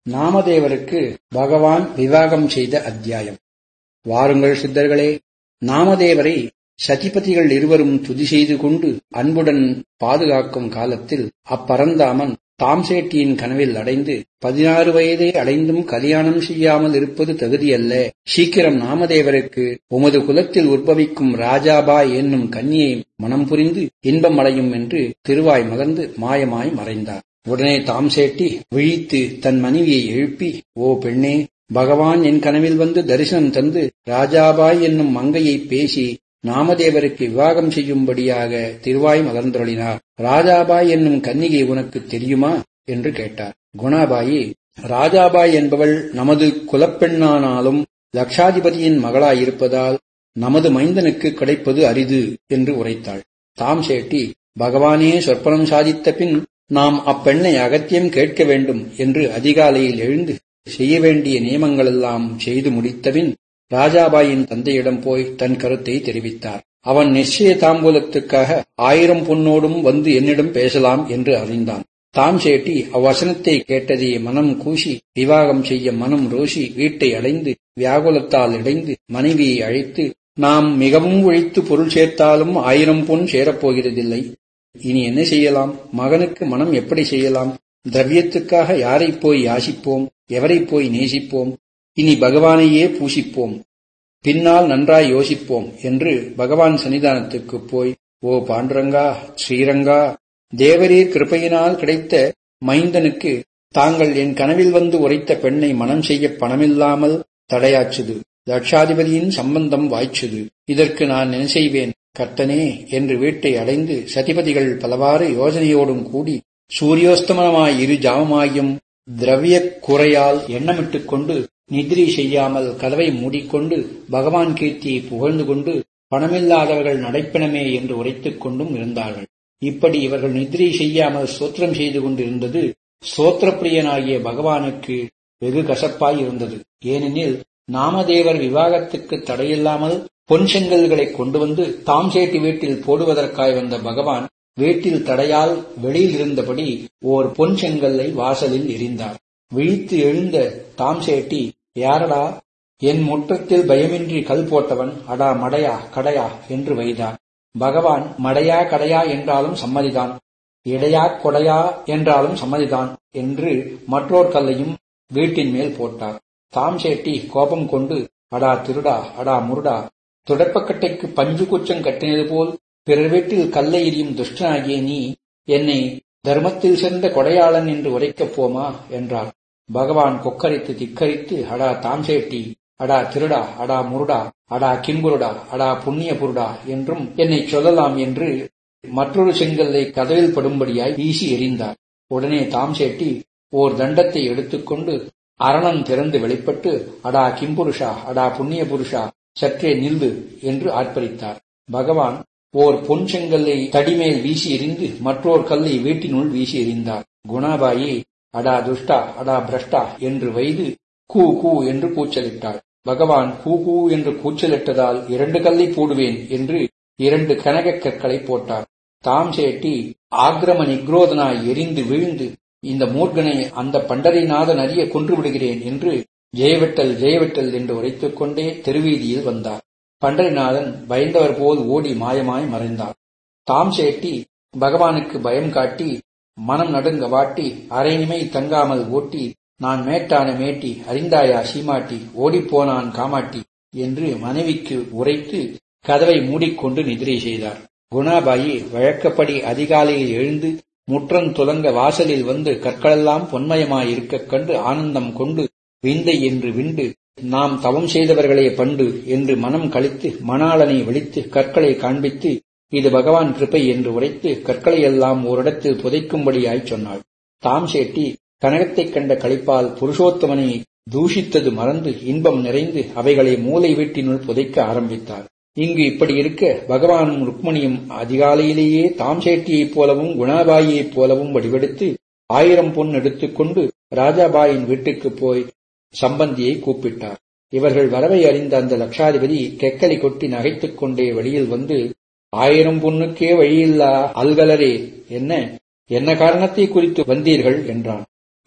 நாமதேவருக்கு பகவான் விவாகம் செய்த அத்தியாயம் வாருங்கள் சித்தர்களே நாமதேவரை சதிபதிகள் இருவரும் துதி செய்து கொண்டு அன்புடன் பாதுகாக்கும் காலத்தில் அப்பரந்தாமன் தாம்சேட்டியின் கனவில் அடைந்து பதினாறு வயதை அடைந்தும் கல்யாணம் செய்யாமல் இருப்பது தகுதியல்ல சீக்கிரம் நாமதேவருக்கு உமது குலத்தில் உற்பவிக்கும் ராஜாபா என்னும் கன்னியை மனம் புரிந்து இன்பம் அடையும் என்று திருவாய் மலர்ந்து மாயமாய் மறைந்தார் உடனே தாம்சேட்டி விழித்து தன் மனைவியை எழுப்பி ஓ பெண்ணே பகவான் என் கனவில் வந்து தரிசனம் தந்து ராஜாபாய் என்னும் மங்கையை பேசி நாமதேவருக்கு விவாகம் செய்யும்படியாக திருவாய் மலர்ந்தொழினார் ராஜாபாய் என்னும் கன்னிகை உனக்கு தெரியுமா என்று கேட்டார் குணாபாயி ராஜாபாய் என்பவள் நமது குலப்பெண்ணானாலும் லட்சாதிபதியின் மகளாயிருப்பதால் நமது மைந்தனுக்கு கிடைப்பது அரிது என்று உரைத்தாள் தாம் சேட்டி பகவானே சொற்பனம் சாதித்த பின் நாம் அப்பெண்ணை அகத்தியம் கேட்க வேண்டும் என்று அதிகாலையில் எழுந்து செய்ய வேண்டிய நியமங்களெல்லாம் செய்து முடித்தபின் ராஜாபாயின் தந்தையிடம் போய் தன் கருத்தை தெரிவித்தார் அவன் நிச்சய தாம்பூலத்துக்காக ஆயிரம் பொன்னோடும் வந்து என்னிடம் பேசலாம் என்று அறிந்தான் தாம் சேட்டி அவ்வசனத்தை கேட்டதே மனம் கூசி விவாகம் செய்ய மனம் ரோஷி வீட்டை அடைந்து வியாகுலத்தால் இடைந்து மனைவியை அழைத்து நாம் மிகவும் உழைத்து பொருள் சேர்த்தாலும் ஆயிரம் பொன் சேரப்போகிறதில்லை இனி என்ன செய்யலாம் மகனுக்கு மனம் எப்படி செய்யலாம் திரவியத்துக்காக யாரை போய் யாசிப்போம் எவரை போய் நேசிப்போம் இனி பகவானையே பூசிப்போம் பின்னால் நன்றாய் யோசிப்போம் என்று பகவான் சன்னிதானத்துக்குப் போய் ஓ பாண்டுரங்கா ஸ்ரீரங்கா தேவரீர் கிருப்பையினால் கிடைத்த மைந்தனுக்கு தாங்கள் என் கனவில் வந்து உரைத்த பெண்ணை மனம் செய்ய பணமில்லாமல் தடையாச்சுது லட்சாதிபதியின் சம்பந்தம் வாய்ச்சுது இதற்கு நான் என்ன செய்வேன் கர்த்தனே என்று வீட்டை அடைந்து சதிபதிகள் பலவாறு யோசனையோடும் கூடி சூரியோஸ்தமனமாய் இரு ஜாமமாயும் திரவிய குறையால் எண்ணமிட்டுக் கொண்டு நிதிரி செய்யாமல் கதவை மூடிக்கொண்டு பகவான் கீர்த்தியை புகழ்ந்து கொண்டு பணமில்லாதவர்கள் நடைப்பினமே என்று உரைத்துக் கொண்டும் இருந்தார்கள் இப்படி இவர்கள் நிதிரை செய்யாமல் சோத்திரம் செய்து கொண்டிருந்தது சோத்திரப்பிரியனாகிய பகவானுக்கு வெகு கசப்பாய் இருந்தது ஏனெனில் நாமதேவர் விவாகத்துக்கு தடையில்லாமல் பொன் செங்கல்களை கொண்டு வந்து தாம் சேட்டி வீட்டில் போடுவதற்காய் வந்த பகவான் வீட்டில் தடையால் வெளியில் இருந்தபடி ஓர் பொன் செங்கல்லை வாசலில் எரிந்தார் விழித்து எழுந்த தாம் சேட்டி யாரடா என் முற்றத்தில் பயமின்றி கல் போட்டவன் அடா மடையா கடையா என்று வைத்தார் பகவான் மடையா கடையா என்றாலும் சம்மதிதான் இடையா கொடையா என்றாலும் சம்மதிதான் என்று மற்றோர் கல்லையும் வீட்டின் மேல் போட்டார் தாம் சேட்டி கோபம் கொண்டு அடா திருடா அடா முருடா துடப்பக்கட்டைக்கு பஞ்சு குச்சம் கட்டினது போல் பிறர் வீட்டில் கல்லை எரியும் துஷ்டனாகிய நீ என்னை தர்மத்தில் சேர்ந்த கொடையாளன் என்று உரைக்கப் போமா என்றார் பகவான் கொக்கரித்து திக்கரித்து அடா தாம்சேட்டி அடா திருடா அடா முருடா அடா கிம்புருடா அடா புண்ணிய புருடா என்றும் என்னை சொல்லலாம் என்று மற்றொரு செங்கல்லை கதவில் படும்படியாய் வீசி எறிந்தார் உடனே தாம்சேட்டி ஓர் தண்டத்தை எடுத்துக்கொண்டு அரணம் திறந்து வெளிப்பட்டு அடா கிம்புருஷா அடா புண்ணிய புருஷா சற்றே நில்லு என்று ஆர்ப்பரித்தார் பகவான் ஓர் பொன் செங்கல்லை தடிமேல் வீசி எறிந்து மற்றோர் கல்லை வீட்டினுள் வீசி எறிந்தார் குணாபாயி அடா துஷ்டா அடா பிரஷ்டா என்று வைது கூ கூ என்று கூச்சலிட்டாள் பகவான் கூ கூ என்று கூச்சலிட்டதால் இரண்டு கல்லை போடுவேன் என்று இரண்டு கனகக் கற்களை போட்டார் தாம் சேட்டி ஆக்ரம நிக்ரோதனாய் எரிந்து வீழ்ந்து இந்த மூர்கனை அந்த பண்டரிநாதன் அறிய கொன்று விடுகிறேன் என்று ஜெயவெட்டல் ஜெயவெட்டல் என்று உரைத்துக் கொண்டே தெருவீதியில் வந்தார் பண்டரிநாதன் பயந்தவர் போல் ஓடி மாயமாய் மறைந்தார் தாம் சேட்டி பகவானுக்கு பயம் காட்டி மனம் நடுங்க வாட்டி அரைநிமை தங்காமல் ஓட்டி நான் மேட்டான மேட்டி அறிந்தாயா சீமாட்டி ஓடிப்போனான் காமாட்டி என்று மனைவிக்கு உரைத்து கதவை மூடிக்கொண்டு நிதிரை செய்தார் குணாபாயி வழக்கப்படி அதிகாலையில் எழுந்து முற்றம் துலங்க வாசலில் வந்து கற்களெல்லாம் பொன்மயமாயிருக்கக் கண்டு ஆனந்தம் கொண்டு விந்தை என்று விண்டு நாம் தவம் செய்தவர்களே பண்டு என்று மனம் கழித்து மணாளனை விழித்து கற்களை காண்பித்து இது பகவான் கிருப்பை என்று உரைத்து கற்களையெல்லாம் ஓரிடத்தில் புதைக்கும்படியாய் சொன்னாள் தாம் சேட்டி கனகத்தைக் கண்ட களிப்பால் புருஷோத்தமனை தூஷித்தது மறந்து இன்பம் நிறைந்து அவைகளை மூளை வீட்டினுள் புதைக்க ஆரம்பித்தார் இங்கு இப்படி இருக்க பகவானும் ருக்மணியும் அதிகாலையிலேயே தாம் சேட்டியைப் போலவும் குணாபாயியைப் போலவும் வடிவெடுத்து ஆயிரம் பொன் எடுத்துக்கொண்டு ராஜாபாயின் வீட்டுக்குப் போய் சம்பந்தியை கூப்பிட்டார் இவர்கள் வரவை அறிந்த அந்த லட்சாதிபதி கெக்கலி கொட்டி நகைத்துக் கொண்டே வெளியில் வந்து ஆயிரம் பொண்ணுக்கே வழியில்லா அல்கலரே என்ன என்ன காரணத்தை குறித்து வந்தீர்கள் என்றான்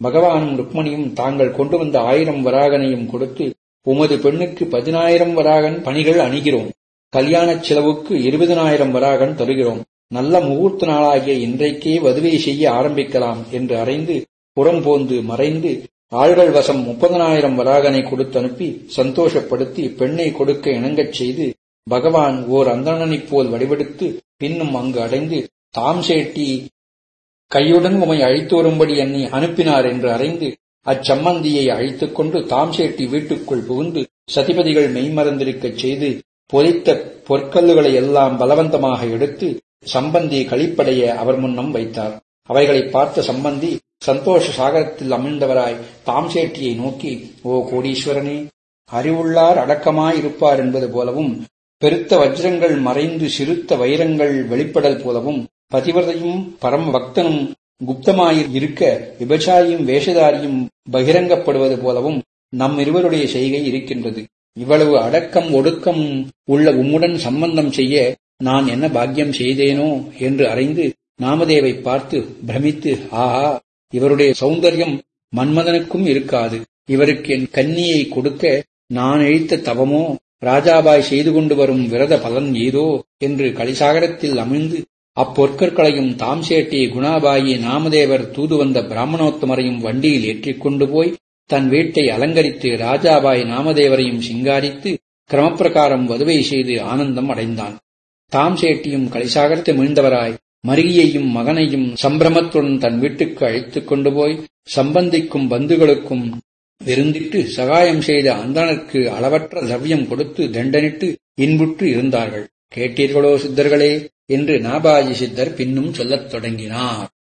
பகவானும் ருக்மணியும் தாங்கள் கொண்டு வந்த ஆயிரம் வராகனையும் கொடுத்து உமது பெண்ணுக்கு பதினாயிரம் வராகன் பணிகள் அணிகிறோம் கல்யாணச் செலவுக்கு இருபதனாயிரம் வராகன் தருகிறோம் நல்ல முகூர்த்த நாளாகிய இன்றைக்கே வதுவை செய்ய ஆரம்பிக்கலாம் என்று அறைந்து புறம் போந்து மறைந்து ஆள்கள் வசம் முப்பதனாயிரம் வராகனை கொடுத்து அனுப்பி சந்தோஷப்படுத்தி பெண்ணை கொடுக்க இணங்கச் செய்து பகவான் ஓர் அந்தணனைப் போல் வடிவெடுத்து பின்னும் அங்கு அடைந்து தாம் சேட்டி கையுடன் உமை அழைத்து வரும்படி என்னை அனுப்பினார் என்று அறைந்து அச்சம்மந்தியை அழைத்துக் கொண்டு தாம் சேட்டி வீட்டுக்குள் புகுந்து சதிபதிகள் மெய்மறந்திருக்கச் செய்து பொதித்த பொற்கல்லுகளை எல்லாம் பலவந்தமாக எடுத்து சம்பந்தி கழிப்படைய அவர் முன்னம் வைத்தார் அவைகளை பார்த்த சம்பந்தி சந்தோஷ சாகரத்தில் அமிழ்ந்தவராய் தாம் சேட்டியை நோக்கி ஓ கோடீஸ்வரனே அறிவுள்ளார் அடக்கமாயிருப்பார் என்பது போலவும் பெருத்த வஜ்ரங்கள் மறைந்து சிறுத்த வைரங்கள் வெளிப்படல் போலவும் பதிவதையும் பரம பக்தனும் குப்தமாய் இருக்க விபச்சாரியும் வேஷதாரியும் பகிரங்கப்படுவது போலவும் நம் இருவருடைய செய்கை இருக்கின்றது இவ்வளவு அடக்கம் ஒடுக்கம் உள்ள உம்முடன் சம்பந்தம் செய்ய நான் என்ன பாக்கியம் செய்தேனோ என்று அறிந்து நாமதேவை பார்த்து பிரமித்து ஆஹா இவருடைய சௌந்தரியம் மன்மதனுக்கும் இருக்காது இவருக்கு என் கன்னியை கொடுக்க நான் இழித்த தவமோ ராஜாபாய் செய்து கொண்டு வரும் விரத பலன் ஏதோ என்று கலிசாகரத்தில் அமிழ்ந்து அப்பொற்கற்களையும் தாம் சேட்டிய குணாபாயி நாமதேவர் தூது வந்த பிராமணோத்தமரையும் வண்டியில் ஏற்றிக் கொண்டு போய் தன் வீட்டை அலங்கரித்து ராஜாபாய் நாமதேவரையும் சிங்காரித்து கிரமப்பிரகாரம் வதுவை செய்து ஆனந்தம் அடைந்தான் தாம் சேட்டியும் கலிசாகரத்தை மீழ்ந்தவராய் மருகியையும் மகனையும் சம்பிரமத்துடன் தன் வீட்டுக்கு அழைத்துக் கொண்டு போய் சம்பந்திக்கும் பந்துகளுக்கும் விருந்திட்டு சகாயம் செய்த அந்தனருக்கு அளவற்ற திரவியம் கொடுத்து தண்டனிட்டு இன்புற்று இருந்தார்கள் கேட்டீர்களோ சித்தர்களே என்று நாபாஜி சித்தர் பின்னும் சொல்லத் தொடங்கினார்